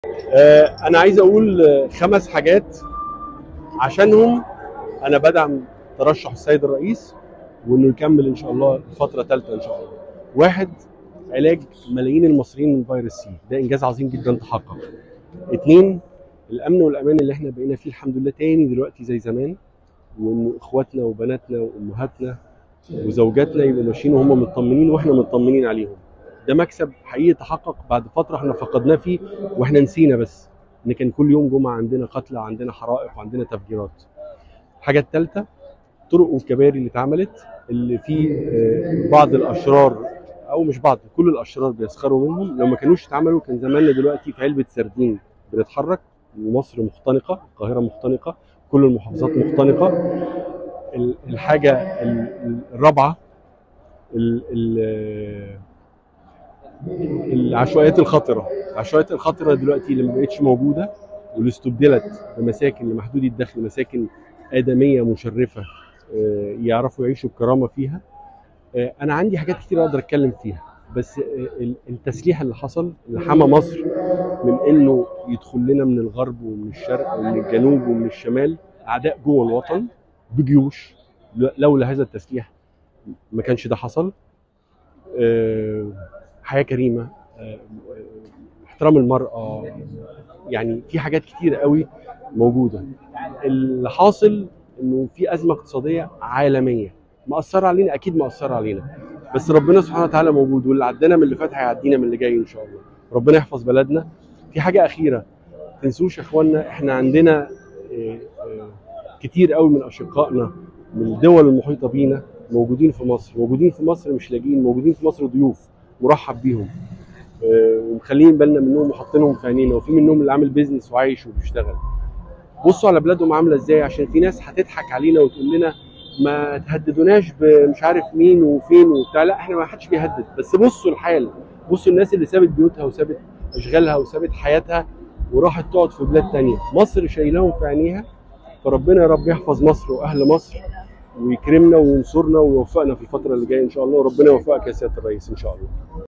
آه، انا عايز اقول آه، خمس حاجات عشانهم انا بدعم ترشح السيد الرئيس وانه يكمل ان شاء الله لفتره ثالثه ان شاء الله. واحد علاج ملايين المصريين من فيروس سي ده انجاز عظيم جدا تحقق. اثنين الامن والامان اللي احنا بقينا فيه الحمد لله تاني دلوقتي زي زمان وان اخواتنا وبناتنا وامهاتنا وزوجاتنا يبقوا ماشيين وهم مطمنين واحنا مطمنين عليهم. ده مكسب حقيقي تحقق بعد فتره احنا فقدناه فيه واحنا نسينا بس ان كان كل يوم جمعه عندنا قتلى وعندنا حرائق وعندنا تفجيرات. الحاجه الثالثه طرق والكباري اللي اتعملت اللي في آه، بعض الاشرار او مش بعض كل الاشرار بيسخروا منهم لو ما كانوش اتعملوا كان زماننا دلوقتي في علبه سردين بنتحرك ومصر مختنقه القاهره مختنقه كل المحافظات مختنقه ال- الحاجه ال- ال- الرابعه ال- ال- العشوائيات الخطره العشوائيات الخطره دلوقتي اللي ما بقتش موجوده واللي استبدلت بمساكن لمحدودي الدخل مساكن ادميه مشرفه آه، يعرفوا يعيشوا بكرامه فيها آه، انا عندي حاجات كتير اقدر اتكلم فيها بس آه، ال- التسليح اللي حصل اللي حمى مصر من انه يدخل لنا من الغرب ومن الشرق ومن الجنوب ومن الشمال اعداء جوه الوطن بجيوش ل- لولا هذا التسليح ما كانش ده حصل آه، حياه كريمه آه، احترام المراه يعني في حاجات كتير قوي موجوده اللي حاصل انه في ازمه اقتصاديه عالميه مأثره علينا اكيد مأثره علينا بس ربنا سبحانه وتعالى موجود واللي عدانا من اللي فات هيعدينا من اللي جاي ان شاء الله ربنا يحفظ بلدنا في حاجه اخيره ما تنسوش يا اخوانا احنا عندنا آه، آه، كتير قوي من اشقائنا من الدول المحيطه بينا موجودين في مصر موجودين في مصر مش لاجئين موجودين في مصر ضيوف مرحب بيهم آه، ومخلين بالنا منهم وحاطينهم في عينينا وفي منهم اللي عامل بيزنس وعايش وبيشتغل بصوا على بلادهم عامله ازاي عشان في ناس هتضحك علينا وتقول لنا ما تهددوناش بمش عارف مين وفين وبتاع لا احنا ما حدش بيهدد بس بصوا الحال بصوا الناس اللي سابت بيوتها وسابت اشغالها وسابت حياتها وراحت تقعد في بلاد تانية مصر شايلاهم في عينيها فربنا يا رب يحفظ مصر واهل مصر ويكرمنا وينصرنا ويوفقنا في الفتره اللي جايه ان شاء الله وربنا يوفقك يا سياده الرئيس ان شاء الله